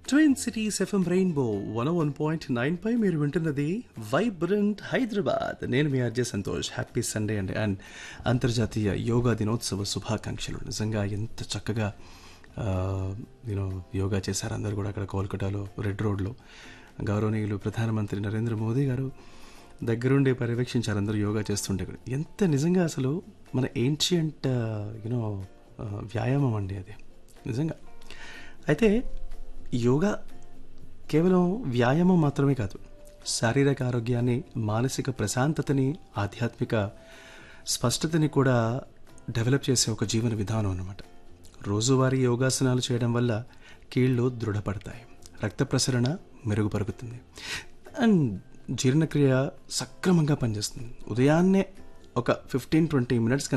twin cities FM rainbow one one point nine పై మీరు వింటున్నది వైబ్రెంట్ హైదరాబాద్ నేను మీ అర్జయ్ సంతోష్ హ్యాపీ సండే అండి అండ్ అంతర్జాతీయ యోగా దినోత్సవ శుభాకాంక్షలు నిజంగా ఎంత చక్కగా యూనో యోగా చేశారు అందరూ కూడా అక్కడ కోల్కతాలో రెడ్ రోడ్లో గౌరవనీయులు ప్రధానమంత్రి నరేంద్ర మోదీ గారు దగ్గరుండి పర్యవేక్షించారు అందరూ యోగా చేస్తుంటే కూడా ఎంత నిజంగా అసలు మన ఏన్షియంట్ యూనో వ్యాయామం అండి అది నిజంగా అయితే యోగా కేవలం వ్యాయామం మాత్రమే కాదు శారీరక ఆరోగ్యాన్ని మానసిక ప్రశాంతతని ఆధ్యాత్మిక స్పష్టతని కూడా డెవలప్ చేసే ఒక జీవన విధానం అన్నమాట రోజువారీ యోగాసనాలు చేయడం వల్ల కీళ్ళు దృఢపడతాయి రక్త ప్రసరణ మెరుగుపరుగుతుంది అండ్ జీర్ణక్రియ సక్రమంగా పనిచేస్తుంది ఉదయాన్నే ఒక ఫిఫ్టీన్ ట్వంటీ మినిట్స్